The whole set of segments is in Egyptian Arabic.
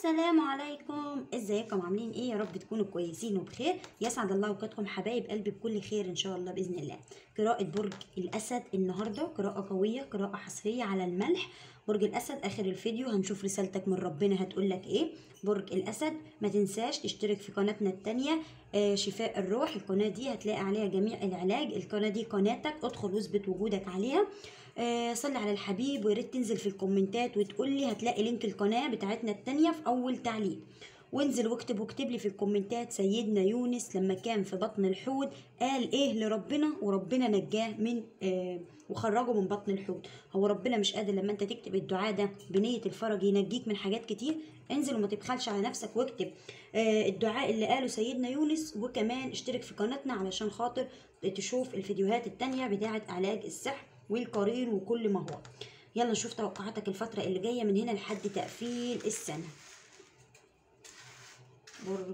السلام عليكم ازيكم عاملين ايه يا رب تكونوا كويسين وبخير يسعد الله اوقاتكم حبايب قلبي بكل خير ان شاء الله باذن الله قراءة برج الاسد النهارده قراءة قوية قراءة حصرية على الملح برج الاسد اخر الفيديو هنشوف رسالتك من ربنا هتقول لك ايه برج الاسد ما تنساش تشترك في قناتنا التانية آه شفاء الروح القناة دي هتلاقي عليها جميع العلاج القناة دي قناتك ادخل واثبت وجودك عليها آه صلي على الحبيب ويا ريت تنزل في الكومنتات وتقول لي هتلاقي لينك القناه بتاعتنا التانية في اول تعليق وانزل واكتب واكتب لي في الكومنتات سيدنا يونس لما كان في بطن الحوت قال ايه لربنا وربنا نجاه من آه وخرجه من بطن الحوت هو ربنا مش قادر لما انت تكتب الدعاء ده بنيه الفرج ينجيك من حاجات كتير انزل وما تبخلش على نفسك واكتب آه الدعاء اللي قاله سيدنا يونس وكمان اشترك في قناتنا علشان خاطر تشوف الفيديوهات التانية بتاعه علاج السحر والقرين وكل ما هو يلا نشوف توقعاتك الفترة اللي جاية من هنا لحد تقفيل السنة برج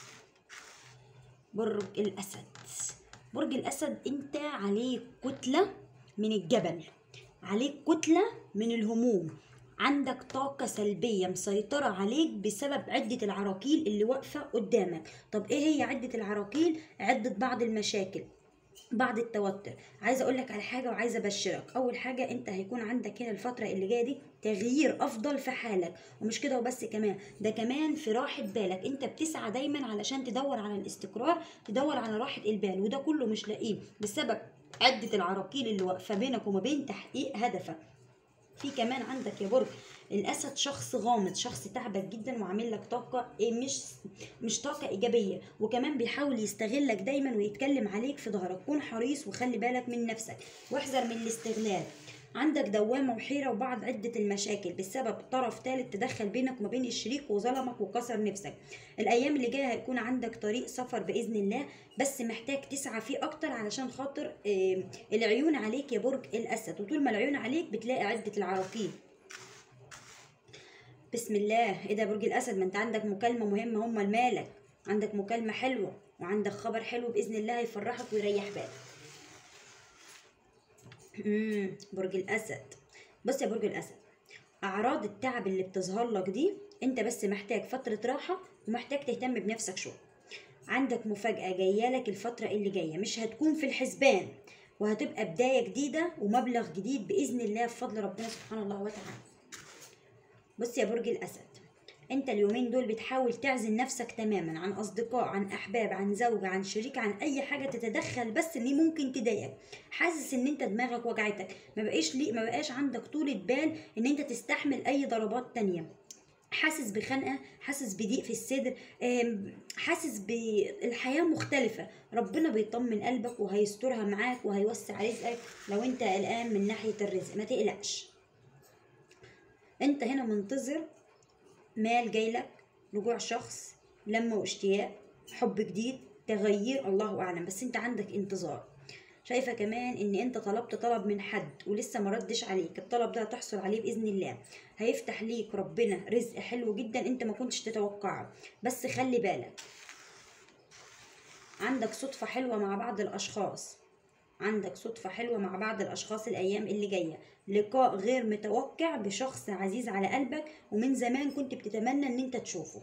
برج الأسد برج الأسد أنت عليك كتلة من الجبل عليك كتلة من الهموم عندك طاقة سلبية مسيطرة عليك بسبب عدة العراقيل اللي واقفة قدامك طب ايه هي عدة العراقيل؟ عدة بعض المشاكل بعد التوتر عايزه اقول لك على حاجه وعايزه ابشرك اول حاجه انت هيكون عندك هنا الفتره اللي جايه دي تغيير افضل في حالك ومش كده وبس كمان ده كمان في راحه بالك انت بتسعى دايما علشان تدور على الاستقرار تدور على راحه البال وده كله مش لاقيه بسبب عده العراقيل اللي واقفه بينك وما بين تحقيق هدفك في كمان عندك يا برج الاسد شخص غامض شخص تعبك جدا وعامل لك طاقه مش مش طاقه ايجابيه وكمان بيحاول يستغلك دايما ويتكلم عليك في ظهرك كون حريص وخلي بالك من نفسك واحذر من الاستغلال عندك دوامة وحيرة وبعض عدة المشاكل بسبب طرف ثالث تدخل بينك وما بين الشريك وظلمك وكسر نفسك الأيام اللي جاية هيكون عندك طريق سفر بإذن الله بس محتاج تسعى فيه أكتر علشان خاطر آه العيون عليك يا برج الأسد وطول ما العيون عليك بتلاقي عدة العراقيل بسم الله ايه ده برج الاسد ما انت عندك مكالمه مهمه هم لمالك عندك مكالمه حلوه وعندك خبر حلو باذن الله هيفرحك ويريح بالك امم برج الاسد بص يا برج الاسد اعراض التعب اللي بتظهر لك دي انت بس محتاج فتره راحه ومحتاج تهتم بنفسك شويه عندك مفاجاه جايه لك الفتره اللي جايه مش هتكون في الحسبان وهتبقى بدايه جديده ومبلغ جديد باذن الله بفضل ربنا سبحانه الله وتعالى بص يا برج الأسد انت اليومين دول بتحاول تعزل نفسك تماما عن اصدقاء عن احباب عن زوجة عن شريك عن اي حاجة تتدخل بس ان ممكن تضايقك حاسس ان انت دماغك وجعتك ما بقاش لي ما بقاش عندك طولة بال ان انت تستحمل اي ضربات تانية حاسس بخنقه حاسس بضيق في الصدر حاسس بالحياه مختلفه ربنا بيطمن قلبك وهيسترها معاك وهيوسع رزقك لو انت قلقان من ناحيه الرزق ما تقلقش انت هنا منتظر مال جايلك رجوع شخص لما واشتياق حب جديد تغيير الله اعلم بس انت عندك انتظار شايفه كمان ان انت طلبت طلب من حد ولسه ما ردش عليك الطلب ده هتحصل عليه باذن الله هيفتح ليك ربنا رزق حلو جدا انت ما كنتش تتوقعه بس خلي بالك عندك صدفه حلوه مع بعض الاشخاص عندك صدفة حلوة مع بعض الأشخاص الأيام اللي جاية لقاء غير متوقع بشخص عزيز على قلبك ومن زمان كنت بتتمنى إن أنت تشوفه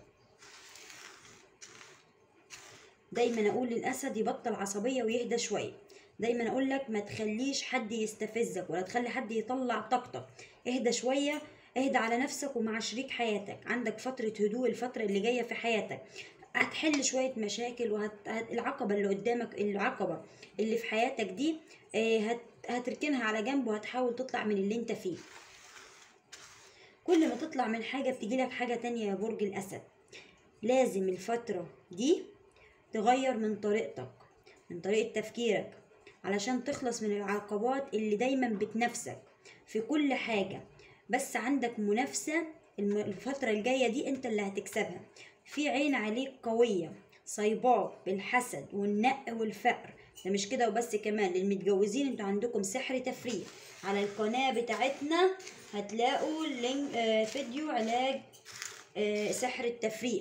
دايما أقول للأسد يبطل عصبية ويهدى شوية دايما أقول لك ما تخليش حد يستفزك ولا تخلي حد يطلع طاقتك اهدى شوية اهدى على نفسك ومع شريك حياتك عندك فترة هدوء الفترة اللي جاية في حياتك هتحل شوية مشاكل والعقبة اللي قدامك العقبة اللي في حياتك دي هت... هتركنها على جنب وهتحاول تطلع من اللي انت فيه كل ما تطلع من حاجة بتجيلك حاجة تانية يا برج الأسد لازم الفترة دي تغير من طريقتك من طريقة تفكيرك علشان تخلص من العقبات اللي دايما بتنافسك في كل حاجة بس عندك منافسة الفترة الجاية دي انت اللي هتكسبها في عين عليك قوية صيباك بالحسد والنق والفقر ده مش كده وبس كمان للمتجوزين انتوا عندكم سحر تفريغ على القناة بتاعتنا هتلاقوا لينك آه فيديو علاج آه سحر التفريغ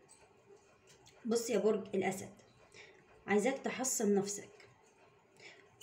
بص يا برج الأسد عايزاك تحصن نفسك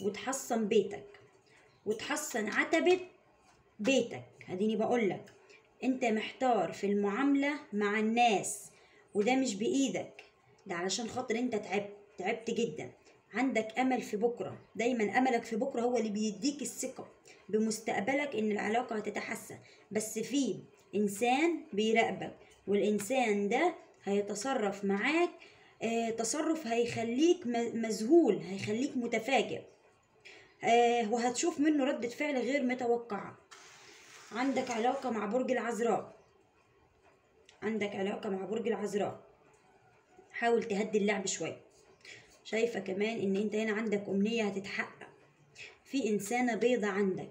وتحصن بيتك وتحصن عتبة بيتك اديني بقولك انت محتار في المعاملة مع الناس وده مش بإيدك ده علشان خاطر انت تعبت تعبت جدا عندك امل في بكرة دايما املك في بكرة هو اللي بيديك الثقة بمستقبلك ان العلاقة هتتحسن بس في انسان بيراقبك والانسان ده هيتصرف معاك آه تصرف هيخليك م- مذهول هيخليك متفاجئ آه وهتشوف منه ردة فعل غير متوقعة عندك علاقة مع برج العذراء عندك علاقة مع برج العذراء حاول تهدي اللعب شوية شايفة كمان ان انت هنا عندك امنية هتتحقق في انسانة بيضة عندك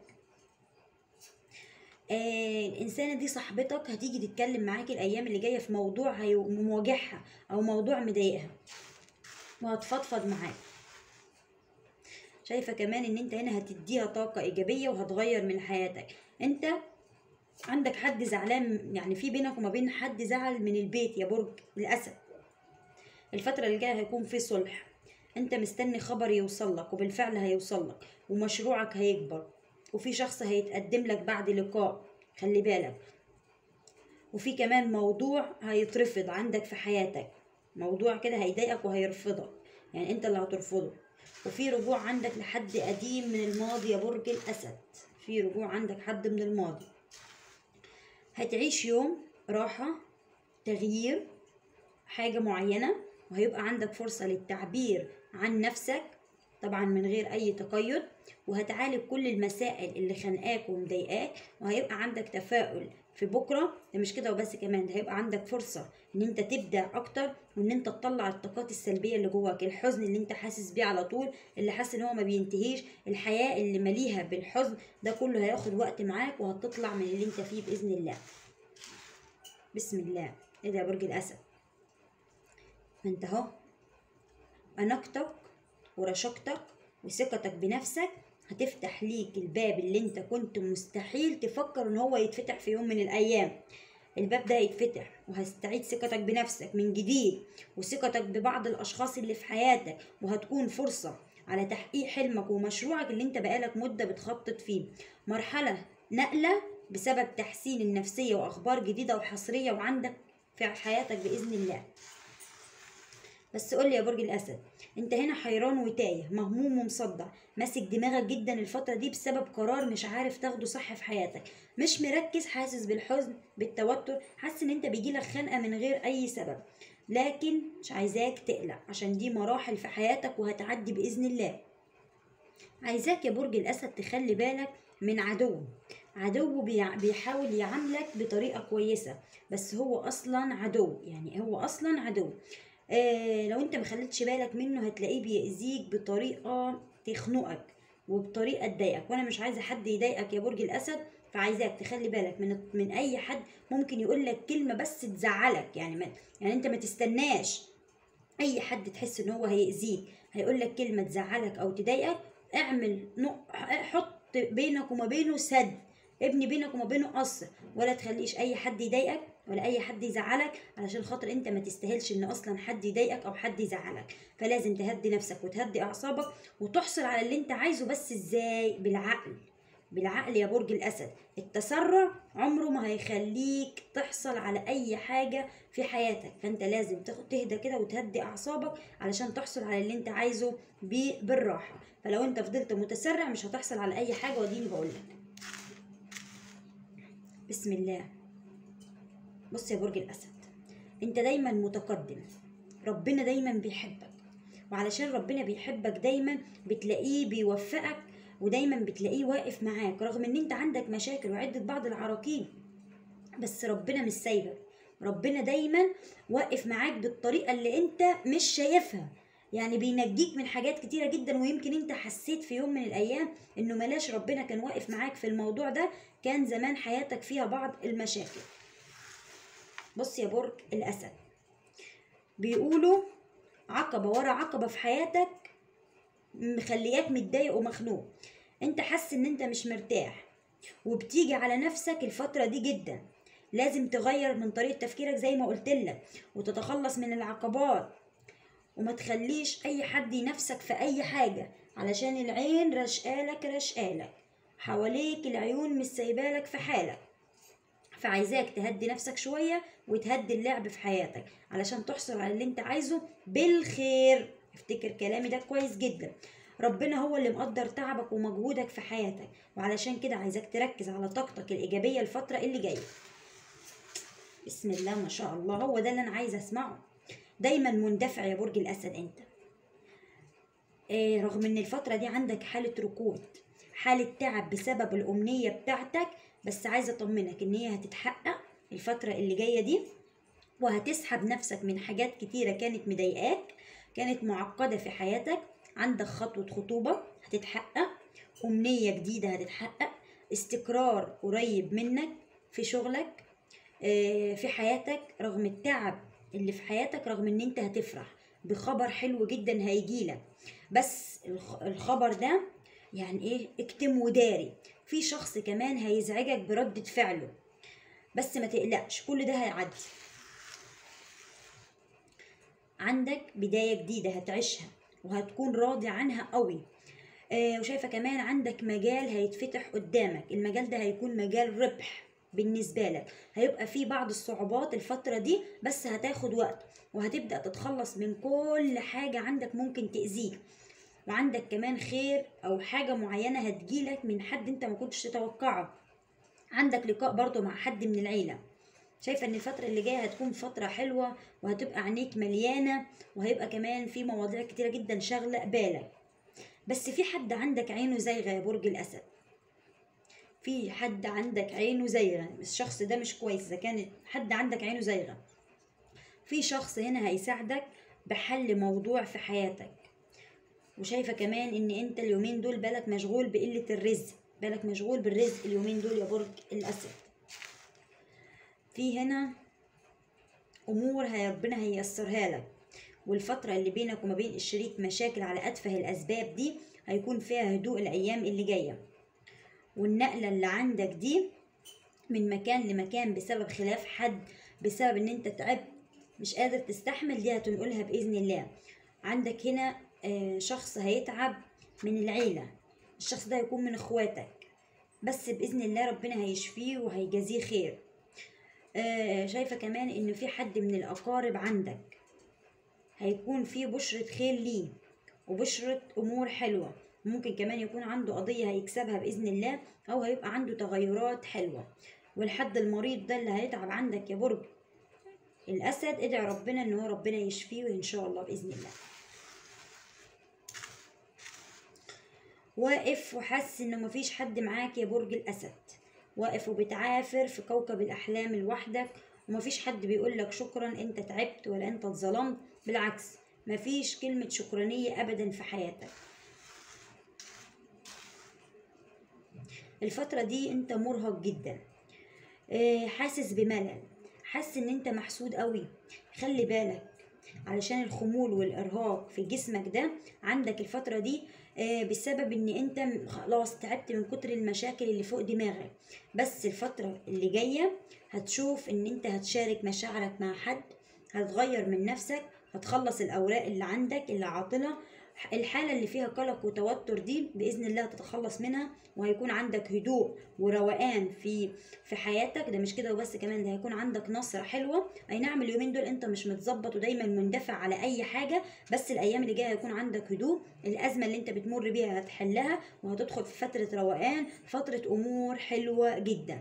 آه الانسانة دي صاحبتك هتيجي تتكلم معاك الايام اللي جاية في موضوع هي- مواجهها او موضوع مضايقها وهتفضفض معاك شايفة كمان ان انت هنا هتديها طاقة ايجابية وهتغير من حياتك انت عندك حد زعلان يعني في بينك وما بين حد زعل من البيت يا برج الاسد الفترة اللي جاية هيكون في صلح انت مستني خبر يوصل لك وبالفعل هيوصل لك ومشروعك هيكبر وفي شخص هيتقدم لك بعد لقاء خلي بالك وفي كمان موضوع هيترفض عندك في حياتك موضوع كده هيضايقك وهيرفضك يعني انت اللي هترفضه وفي رجوع عندك لحد قديم من الماضي يا برج الاسد في رجوع عندك حد من الماضي هتعيش يوم راحة تغيير حاجة معينة وهيبقى عندك فرصة للتعبير عن نفسك طبعا من غير أي تقيد وهتعالج كل المسائل اللي خانقاك ومضايقاك وهيبقى عندك تفاؤل في بكرة ده مش كده وبس كمان ده هيبقى عندك فرصة ان انت تبدع اكتر وان انت تطلع الطاقات السلبية اللي جواك الحزن اللي انت حاسس بيه على طول اللي حاسس ان هو ما بينتهيش الحياة اللي مليها بالحزن ده كله هياخد وقت معاك وهتطلع من اللي انت فيه بإذن الله بسم الله ايه ده يا برج الاسد ما انت اهو اناقتك ورشاقتك وثقتك بنفسك هتفتح ليك الباب اللي انت كنت مستحيل تفكر ان هو يتفتح في يوم من الايام الباب ده هيتفتح وهستعيد ثقتك بنفسك من جديد وثقتك ببعض الاشخاص اللي في حياتك وهتكون فرصة على تحقيق حلمك ومشروعك اللي انت بقالك مدة بتخطط فيه مرحلة نقلة بسبب تحسين النفسية واخبار جديدة وحصرية وعندك في حياتك باذن الله بس قول لي يا برج الاسد انت هنا حيران وتايه مهموم ومصدع ماسك دماغك جدا الفتره دي بسبب قرار مش عارف تاخده صح في حياتك مش مركز حاسس بالحزن بالتوتر حاسس ان انت بيجيلك خنقه من غير اي سبب لكن مش عايزاك تقلق عشان دي مراحل في حياتك وهتعدي باذن الله عايزاك يا برج الاسد تخلي بالك من عدو عدو بيع- بيحاول يعاملك بطريقه كويسه بس هو اصلا عدو يعني هو اصلا عدو آه لو انت مخلتش بالك منه هتلاقيه بيأذيك بطريقة تخنقك وبطريقة تضايقك وانا مش عايزة حد يضايقك يا برج الاسد فعايزاك تخلي بالك من من اي حد ممكن يقول لك كلمة بس تزعلك يعني ما يعني انت ما تستناش اي حد تحس ان هو هيأذيك هيقول لك كلمة تزعلك او تضايقك اعمل نق... حط بينك وما بينه سد ابني بينك وما بينه قصر ولا تخليش اي حد يضايقك ولا اي حد يزعلك علشان خاطر انت ما تستاهلش ان اصلا حد يضايقك او حد يزعلك فلازم تهدي نفسك وتهدي اعصابك وتحصل على اللي انت عايزه بس ازاي بالعقل بالعقل يا برج الاسد التسرع عمره ما هيخليك تحصل على اي حاجه في حياتك فانت لازم تاخد تهدى كده وتهدي اعصابك علشان تحصل على اللي انت عايزه بي- بالراحه فلو انت فضلت متسرع مش هتحصل على اي حاجه وديني بقول لك بسم الله بص يا برج الاسد انت دايما متقدم ربنا دايما بيحبك وعلشان ربنا بيحبك دايما بتلاقيه بيوفقك ودايما بتلاقيه واقف معاك رغم ان انت عندك مشاكل وعدة بعض العراقيل بس ربنا مش سايبك ربنا دايما واقف معاك بالطريقة اللي انت مش شايفها يعني بينجيك من حاجات كتيرة جدا ويمكن انت حسيت في يوم من الايام انه ملاش ربنا كان واقف معاك في الموضوع ده كان زمان حياتك فيها بعض المشاكل بص يا برج الاسد بيقولوا عقبة ورا عقبة في حياتك مخلياك متضايق ومخنوق انت حاسس ان انت مش مرتاح وبتيجي على نفسك الفترة دي جدا لازم تغير من طريقة تفكيرك زي ما قلت لك وتتخلص من العقبات وما تخليش اي حد ينافسك في اي حاجة علشان العين رشقالك رشقالك حواليك العيون مش سايبالك في حالك فعايزاك تهدي نفسك شويه وتهدي اللعب في حياتك علشان تحصل على اللي انت عايزه بالخير افتكر كلامي ده كويس جدا ربنا هو اللي مقدر تعبك ومجهودك في حياتك وعلشان كده عايزاك تركز على طاقتك الإيجابية الفترة اللي جاية بسم الله ما شاء الله هو ده اللي أنا عايزة أسمعه دايما مندفع يا برج الأسد أنت إيه رغم ان الفترة دي عندك حالة ركود حالة تعب بسبب الأمنية بتاعتك بس عايزة أطمنك إن هي هتتحقق الفترة اللي جاية دي وهتسحب نفسك من حاجات كتيرة كانت مضايقاك كانت معقدة في حياتك عندك خطوة خطوبة هتتحقق أمنية جديدة هتتحقق استقرار قريب منك في شغلك آه، في حياتك رغم التعب اللي في حياتك رغم ان انت هتفرح بخبر حلو جدا هيجيلك بس الخ- الخبر ده يعني ايه اكتم وداري في شخص كمان هيزعجك بردة فعله بس ما تقلقش كل ده هيعدي عندك بداية جديدة هتعيشها وهتكون راضي عنها قوي آه وشايفة كمان عندك مجال هيتفتح قدامك المجال ده هيكون مجال ربح بالنسبة لك هيبقى فيه بعض الصعوبات الفترة دي بس هتاخد وقت وهتبدأ تتخلص من كل حاجة عندك ممكن تأذيك وعندك كمان خير أو حاجة معينة هتجيلك من حد انت ما كنتش تتوقعه عندك لقاء برضو مع حد من العيلة شايفة ان الفترة اللي جاية هتكون فترة حلوة وهتبقى عينيك مليانة وهيبقى كمان في مواضيع كتيرة جدا شاغلة بالك بس في حد عندك عينه زايغة يا برج الأسد في حد عندك عينه زايغة الشخص ده مش كويس إذا كان حد عندك عينه زايغة في شخص هنا هيساعدك بحل موضوع في حياتك وشايفة كمان ان انت اليومين دول بالك مشغول بقلة الرزق بالك مشغول بالرزق اليومين دول يا برج الأسد في هنا امور هي ربنا هييسرها لك والفترة اللي بينك وما بين الشريك مشاكل على أتفه الأسباب دي هيكون فيها هدوء الأيام اللي جاية والنقلة اللي عندك دي من مكان لمكان بسبب خلاف حد بسبب ان انت تعبت مش قادر تستحمل دي هتنقلها بإذن الله عندك هنا آه، شخص هيتعب من العيلة الشخص ده هيكون من اخواتك بس بإذن الله ربنا هيشفيه وهيجازيه خير آه، شايفة كمان إن في حد من الأقارب عندك هيكون في بشرة خير ليه وبشرة أمور حلوة ممكن كمان يكون عنده قضية هيكسبها بإذن الله أو هيبقى عنده تغيرات حلوة والحد المريض ده اللي هيتعب عندك يا برج الأسد ادعي ربنا إن هو ربنا يشفيه إن شاء الله بإذن الله واقف وحاسس إنه مفيش حد معاك يا برج الأسد واقف وبتعافر في كوكب الأحلام لوحدك ومفيش حد بيقولك شكرا انت تعبت ولا انت اتظلمت بالعكس مفيش كلمة شكرانية أبدا في حياتك الفترة دي انت مرهق جدا آه، حاسس بملل حاسس ان انت محسود قوي خلي بالك علشان الخمول والارهاق في جسمك ده عندك الفترة دي آه، بسبب ان انت م- خلاص تعبت من كتر المشاكل اللي فوق دماغك بس الفترة اللي جاية هتشوف ان انت هتشارك مشاعرك مع حد هتغير من نفسك هتخلص الاوراق اللي عندك اللي عاطلة الحالة اللي فيها قلق وتوتر دي بإذن الله تتخلص منها وهيكون عندك هدوء وروقان في في حياتك ده مش كده وبس كمان ده هيكون عندك نصرة حلوة أي نعم اليومين دول أنت مش متظبط ودايما مندفع على أي حاجة بس الأيام اللي جاية هيكون عندك هدوء الأزمة اللي أنت بتمر بيها هتحلها وهتدخل في فترة روقان فترة أمور حلوة جدا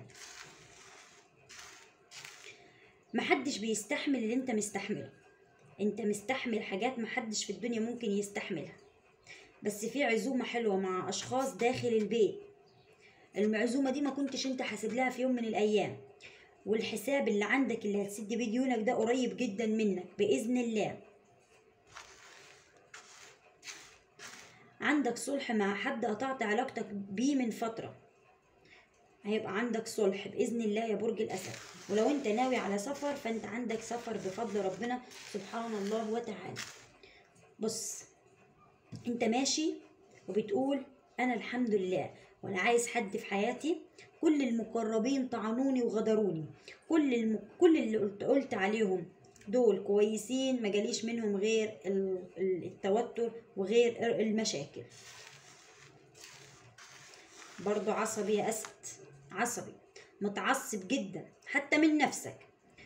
محدش بيستحمل اللي انت مستحمله انت مستحمل حاجات محدش في الدنيا ممكن يستحملها بس في عزومة حلوة مع أشخاص داخل البيت المعزومة دي ما كنتش انت حاسب لها في يوم من الأيام والحساب اللي عندك اللي هتسد بيه ديونك ده قريب جدا منك بإذن الله عندك صلح مع حد قطعت علاقتك بيه من فترة هيبقى عندك صلح بإذن الله يا برج الأسد ولو انت ناوي على سفر فانت عندك سفر بفضل ربنا سبحان الله وتعالى بص انت ماشي وبتقول انا الحمد لله ولا عايز حد في حياتي كل المقربين طعنوني وغدروني كل الم... كل اللي قلت, قلت عليهم دول كويسين ما جاليش منهم غير ال- ال- التوتر وغير المشاكل برضو عصبي يا أسد عصبي متعصب جدا حتى من نفسك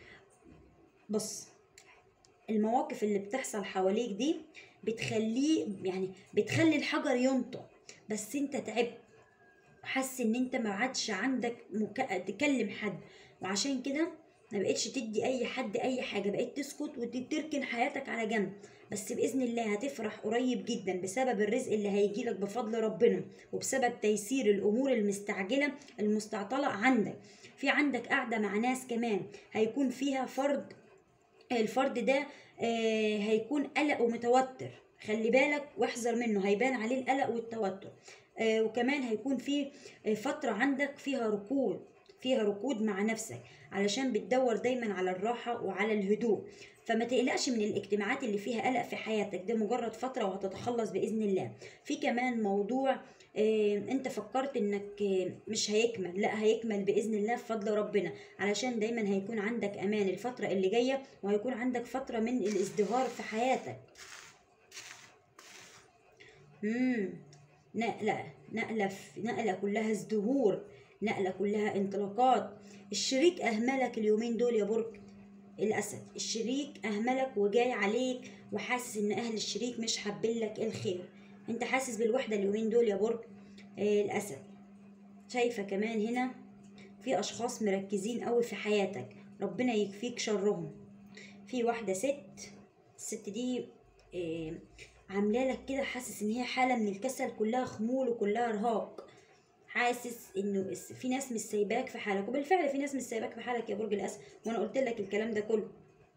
بص المواقف اللي بتحصل حواليك دي بتخليه يعني بتخلي الحجر ينطق بس انت تعبت حاسس ان انت ما عادش عندك مك... تكلم حد وعشان كده ما بقتش تدي اي حد اي حاجه بقيت تسكت وتركن حياتك على جنب بس باذن الله هتفرح قريب جدا بسبب الرزق اللي هيجيلك بفضل ربنا وبسبب تيسير الامور المستعجله المستعطله عندك في عندك قاعده مع ناس كمان هيكون فيها فرد الفرد ده آه، هيكون قلق ومتوتر خلي بالك واحذر منه هيبان عليه القلق والتوتر آه، وكمان هيكون في آه، فترة عندك فيها ركود فيها ركود مع نفسك علشان بتدور دايما على الراحة وعلى الهدوء فما تقلقش من الاجتماعات اللي فيها قلق في حياتك ده مجرد فترة وهتتخلص بإذن الله في كمان موضوع آه، انت فكرت انك آه، مش هيكمل لا هيكمل باذن الله بفضل ربنا علشان دايما هيكون عندك امان الفتره اللي جايه وهيكون عندك فتره من الازدهار في حياتك امم نقله نقله في- نقله كلها ازدهور نقله كلها انطلاقات الشريك اهملك اليومين دول يا برج الاسد الشريك اهملك وجاي عليك وحاسس ان اهل الشريك مش حابين لك الخير انت حاسس بالوحده اليومين دول يا برج آه الاسد شايفه كمان هنا في اشخاص مركزين قوي في حياتك ربنا يكفيك شرهم في واحده ست الست دي آه عامله لك كده حاسس ان هي حاله من الكسل كلها خمول وكلها ارهاق حاسس انه الس- في ناس مش سايباك في حالك وبالفعل في ناس مش سايباك في حالك يا برج الاسد وانا قلت لك الكلام ده كله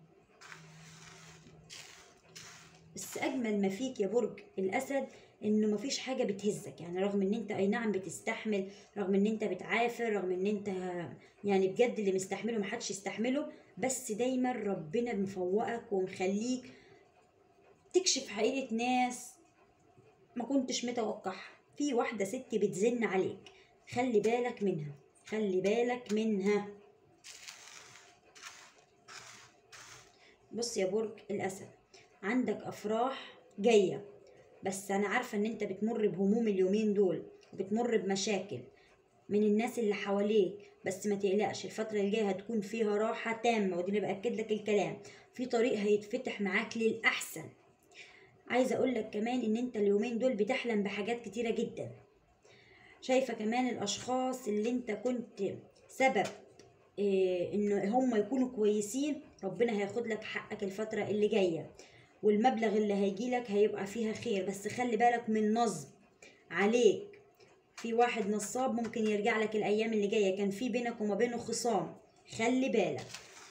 بس اجمل ما فيك يا برج الاسد انه مفيش حاجه بتهزك يعني رغم ان انت اي نعم بتستحمل رغم ان انت بتعافر رغم ان انت يعني بجد اللي مستحمله محدش يستحمله بس دايما ربنا مفوقك ومخليك تكشف حقيقه ناس ما كنتش متوقعها في واحده ست بتزن عليك خلي بالك منها خلي بالك منها بص يا برج الاسد عندك افراح جايه بس انا عارفه ان انت بتمر بهموم اليومين دول وبتمر بمشاكل من الناس اللي حواليك بس ما تقلقش الفترة اللي جاية هتكون فيها راحة تامة ودي اللي بأكد لك الكلام في طريق هيتفتح معاك للأحسن عايزة أقول لك كمان إن أنت اليومين دول بتحلم بحاجات كتيرة جدا شايفة كمان الأشخاص اللي أنت كنت سبب إيه إن هم يكونوا كويسين ربنا هياخد لك حقك الفترة اللي جاية والمبلغ اللي هيجيلك هيبقى فيها خير بس خلي بالك من نصب عليك في واحد نصاب ممكن يرجع لك الايام اللي جايه كان في بينك وما بينه خصام خلي بالك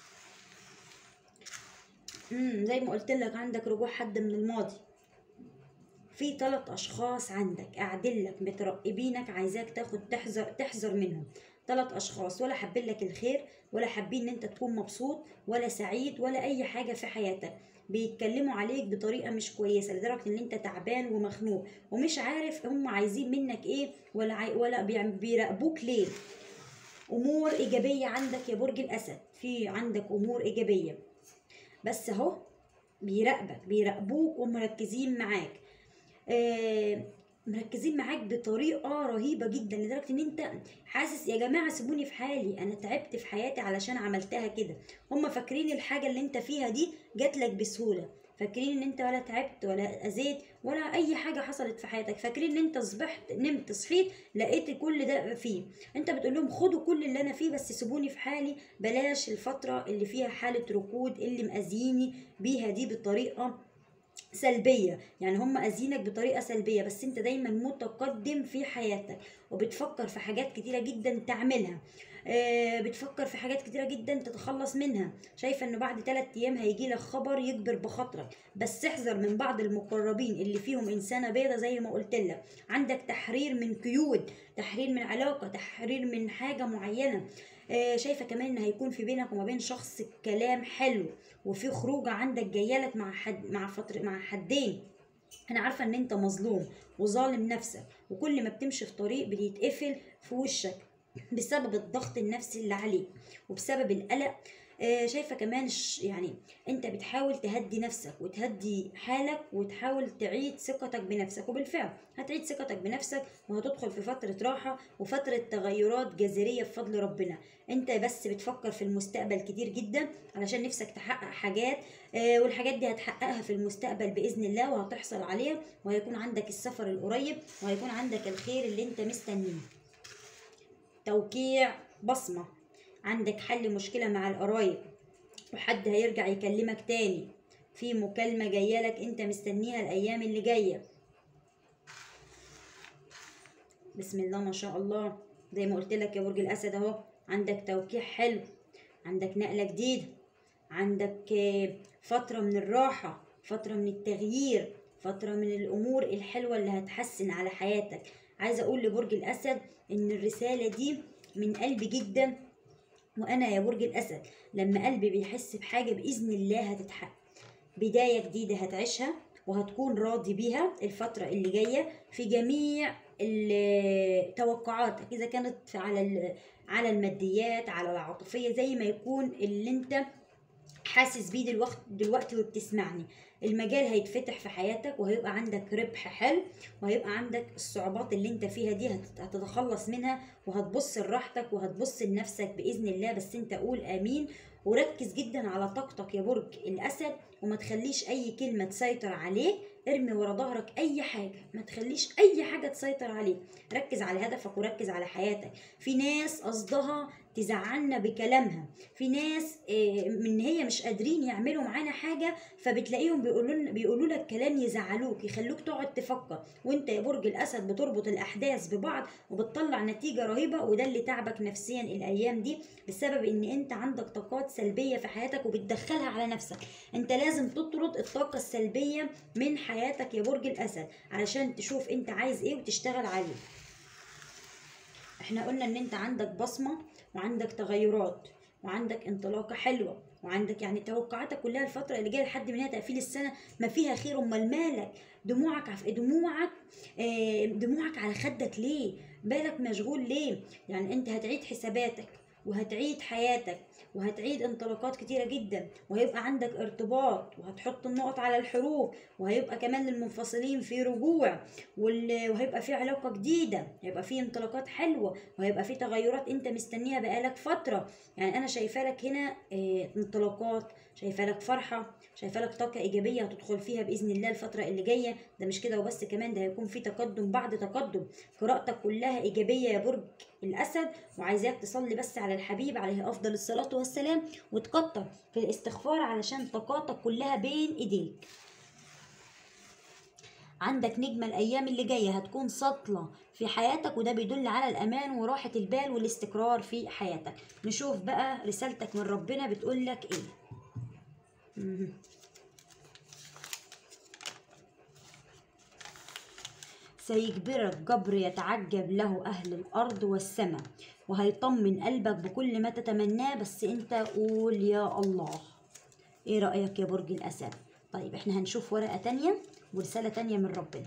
امم زي ما قلت لك عندك رجوع حد من الماضي في ثلاث اشخاص عندك قاعدين لك مترقبينك عايزاك تاخد تحذر تحذر منهم ثلاث اشخاص ولا حابين لك الخير ولا حابين ان انت تكون مبسوط ولا سعيد ولا اي حاجه في حياتك بيتكلموا عليك بطريقه مش كويسه لدرجه ان انت تعبان ومخنوق ومش عارف هم عايزين منك ايه ولا عاي... ولا بيعم- بيراقبوك ليه امور ايجابيه عندك يا برج الاسد في عندك امور ايجابيه بس اهو بيراقبك بيراقبوك ومركزين معاك آه، مركزين معاك بطريقه رهيبه جدا لدرجه ان انت حاسس يا جماعه سيبوني في حالي انا تعبت في حياتي علشان عملتها كده هم فاكرين الحاجه اللي انت فيها دي جات لك بسهوله فاكرين ان انت ولا تعبت ولا اذيت ولا اي حاجه حصلت في حياتك فاكرين ان انت صبحت نمت صحيت لقيت كل ده فيه انت بتقول لهم خدوا كل اللي انا فيه بس سيبوني في حالي بلاش الفتره اللي فيها حاله ركود اللي مأذيني بيها دي بطريقه سلبية يعني هم أذينك بطريقة سلبية بس انت دايما متقدم في حياتك وبتفكر في حاجات كتيرة جدا تعملها آه، بتفكر في حاجات كتيرة جدا تتخلص منها شايفة انه بعد ثلاث ايام هيجي لك خبر يجبر بخاطرك بس احذر من بعض المقربين اللي فيهم انسانة بيضة زي ما قلت لك عندك تحرير من قيود تحرير من علاقة تحرير من حاجة معينة آه، شايفة كمان ان هيكون في بينك وما بين شخص كلام حلو وفي خروجه عندك جايلك مع حد مع فترة مع حدين انا عارفه ان انت مظلوم وظالم نفسك وكل ما بتمشي في طريق بيتقفل في وشك بسبب الضغط النفسي اللي عليك وبسبب القلق آه، شايفه كمان ش- يعني انت بتحاول تهدي نفسك وتهدي حالك وتحاول تعيد ثقتك بنفسك وبالفعل هتعيد ثقتك بنفسك وهتدخل في فتره راحه وفتره تغيرات جذريه بفضل ربنا انت بس بتفكر في المستقبل كتير جدا علشان نفسك تحقق حاجات آه، والحاجات دي هتحققها في المستقبل باذن الله وهتحصل عليها وهيكون عندك السفر القريب وهيكون عندك الخير اللي انت مستنيه توقيع بصمة عندك حل مشكلة مع القرايب وحد هيرجع يكلمك تاني في مكالمة جاية لك انت مستنيها الأيام اللي جاية بسم الله ما شاء الله زي ما قلت لك يا برج الأسد اهو عندك توقيع حلو عندك نقلة جديدة عندك آه، فترة من الراحة فترة من التغيير فترة من الأمور الحلوة اللي هتحسن على حياتك عايزة أقول لبرج الأسد إن الرسالة دي من قلبي جدا وأنا يا برج الأسد لما قلبي بيحس بحاجة بإذن الله هتتحقق بداية جديدة هتعيشها وهتكون راضي بيها الفترة اللي جاية في جميع ال- توقعاتك إذا كانت على ال- على الماديات على العاطفية زي ما يكون اللي انت حاسس بيه دلوقتي دلوقتي وبتسمعني المجال هيتفتح في حياتك وهيبقى عندك ربح حلو وهيبقى عندك الصعوبات اللي انت فيها دي هت- هتتخلص منها وهتبص لراحتك وهتبص لنفسك بإذن الله بس انت قول آمين وركز جدا على طاقتك يا برج الأسد وما تخليش أي كلمة تسيطر عليك ارمي ورا ظهرك أي حاجة ما تخليش أي حاجة تسيطر عليك ركز على هدفك وركز على حياتك في ناس قصدها تزعلنا بكلامها في ناس آه، من هي مش قادرين يعملوا معانا حاجه فبتلاقيهم بيقولوا لنا- بيقولوا لك كلام يزعلوك يخلوك تقعد تفكر وانت يا برج الاسد بتربط الاحداث ببعض وبتطلع نتيجه رهيبه وده اللي تعبك نفسيا الايام دي بسبب ان انت عندك طاقات سلبيه في حياتك وبتدخلها على نفسك انت لازم تطرد الطاقه السلبيه من حياتك يا برج الاسد علشان تشوف انت عايز ايه وتشتغل عليه احنا قلنا ان انت عندك بصمة وعندك تغيرات وعندك انطلاقة حلوة وعندك يعني توقعاتك كلها الفترة اللي جاية لحد منها تقفيل السنة ما فيها خير امال مالك دموعك عف... دموعك آه، دموعك على خدك ليه بالك مشغول ليه يعني انت هتعيد حساباتك وهتعيد حياتك وهتعيد انطلاقات كتيرة جدا وهيبقى عندك ارتباط وهتحط النقط على الحروف وهيبقى كمان للمنفصلين في رجوع وال- وهيبقى في علاقة جديدة هيبقى في انطلاقات حلوة وهيبقى في تغيرات انت مستنيها بقالك فترة يعني انا شايفة لك هنا اه انطلاقات شايفة لك فرحة شايفة لك طاقة ايجابية هتدخل فيها باذن الله الفترة اللي جاية ده مش كده وبس كمان ده هيكون في تقدم بعد تقدم قراءتك كلها ايجابية يا برج الاسد وعايزاك تصلي بس على الحبيب عليه افضل الصلاة والسلام وتكتر في الاستغفار علشان طاقاتك كلها بين ايديك عندك نجمة الأيام اللي جاية هتكون سطلة في حياتك وده بيدل على الأمان وراحة البال والاستقرار في حياتك نشوف بقى رسالتك من ربنا بتقول لك إيه مهم. سيجبرك جبر يتعجب له أهل الأرض والسماء وهيطمن قلبك بكل ما تتمناه بس أنت قول يا الله ايه رأيك يا برج الأسد طيب احنا هنشوف ورقة تانية ورسالة تانية من ربنا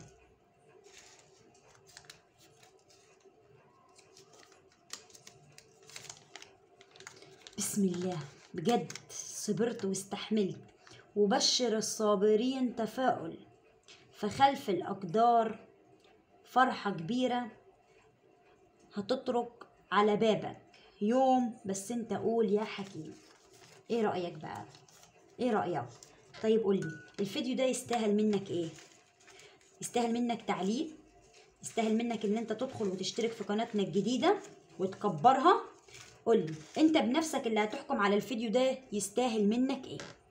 بسم الله بجد صبرت واستحملت وبشر الصابرين تفاؤل فخلف الأقدار فرحة كبيرة هتطرق على بابك يوم بس انت قول يا حكيم ايه رأيك بقى ايه رأيك طيب قولي الفيديو ده يستاهل منك ايه يستاهل منك تعليق يستاهل منك ان انت تدخل وتشترك في قناتنا الجديدة وتكبرها قولي انت بنفسك اللي هتحكم على الفيديو ده يستاهل منك ايه